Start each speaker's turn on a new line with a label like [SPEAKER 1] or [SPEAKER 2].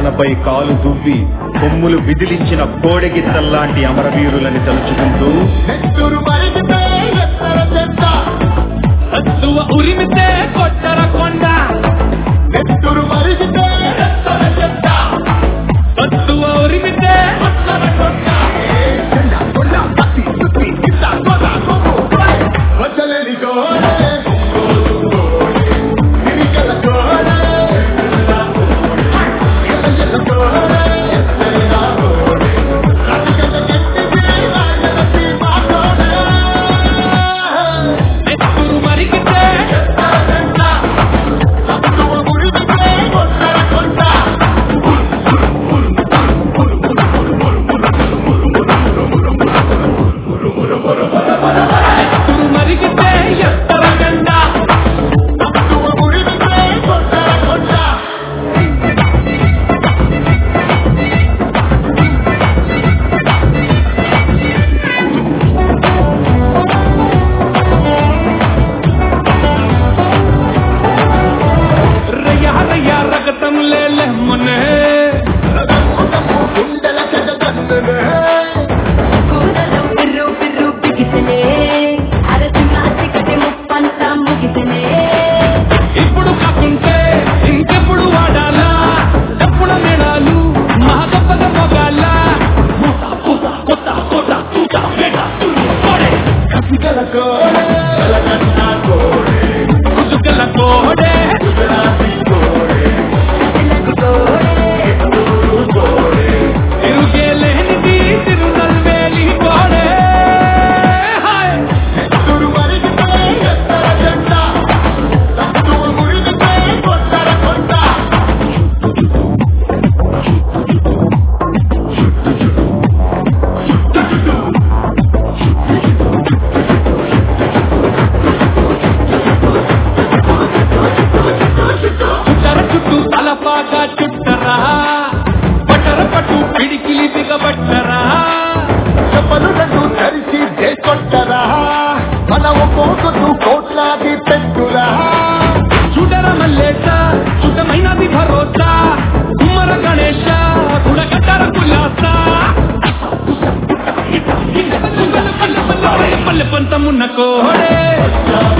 [SPEAKER 1] పాలనపై కాలు దువ్వి కొమ్ములు విదిలించిన కోడెగిత్తల్లాంటి అమరవీరులని తలుచుకుంటూ
[SPEAKER 2] నెత్తురు మరిగితే ఎత్తర చెత్త
[SPEAKER 3] సత్తువ ఉరిమితే కొట్టర కొండ
[SPEAKER 2] నెత్తురు మరిగితే ఎత్తర చెత్త
[SPEAKER 3] సత్తువ ఉరిమితే
[SPEAKER 2] ఎత్తర కొట్ట ఏ చెండ కొల్ల పత్తి సుత్తి ఇట్ట కొద కొమ్ము వచ్చలేని కోడే తిరిగల కోడే ఎల్ల ఎల్ల కోడే ఎత్తైన కోడే రతికల గట్టికి రాయల సీమా కోడే
[SPEAKER 3] నెత్తురు మరిగితే
[SPEAKER 2] ఎత్తర చెత్త సత్తువ మురిగితే కొట్టర కొట్ట
[SPEAKER 3] నెత్తురు మరిగితే ఎత్తర గండ
[SPEAKER 2] సత్తువ మురిగితే కొట్టర కొట్ట
[SPEAKER 3] రయ్య రయ్య రగతం లేలే మునే
[SPEAKER 2] గుండెల చెగదన్నునే
[SPEAKER 4] కూరలో పిర్రు పిర్రు బిగిసనే అరసి మాసి కటి ముప్పంతా ముగిసనే
[SPEAKER 3] ఇప్పుడు కాకుంటే ఇంకెప్పుడు వాడాలా ఎప్పుడు మేడాలు మహాగొప్పగా మొగాల మూత పూత కొత్త కోట తూట మేడ తుళ్ళు కోడే
[SPEAKER 2] కసిగల కోడే కలకత్త కోడే
[SPEAKER 3] కుసుకల కోడే
[SPEAKER 2] గుజరాతీ కోడే
[SPEAKER 4] చిలక కోడే
[SPEAKER 2] ఊరు కోడే
[SPEAKER 3] తిరుగే లేనిది తిరునల్వేలి కోడే హాయ్
[SPEAKER 2] నెత్తురు మరిగితే ఎత్తర జెండ సత్తువ మురిగితే కొట్టర కొట్ట
[SPEAKER 3] చుట్టర చుట్టూ తలపాగా చుట్టరా పట్టర పట్టు పిడికిలి బిగబట్టరా
[SPEAKER 2] చెప్పలు రెండు తరిచి కొట్టరా మన ఒక్కొక్కరు కోట్లాది పెట్టురా
[SPEAKER 3] చూడర మల్లేశ చుట్టమైనది భరోసా కుమ్మర గణేశ గుడగడ్డర కుల్లాస పల్లె పంతమున్న కోడే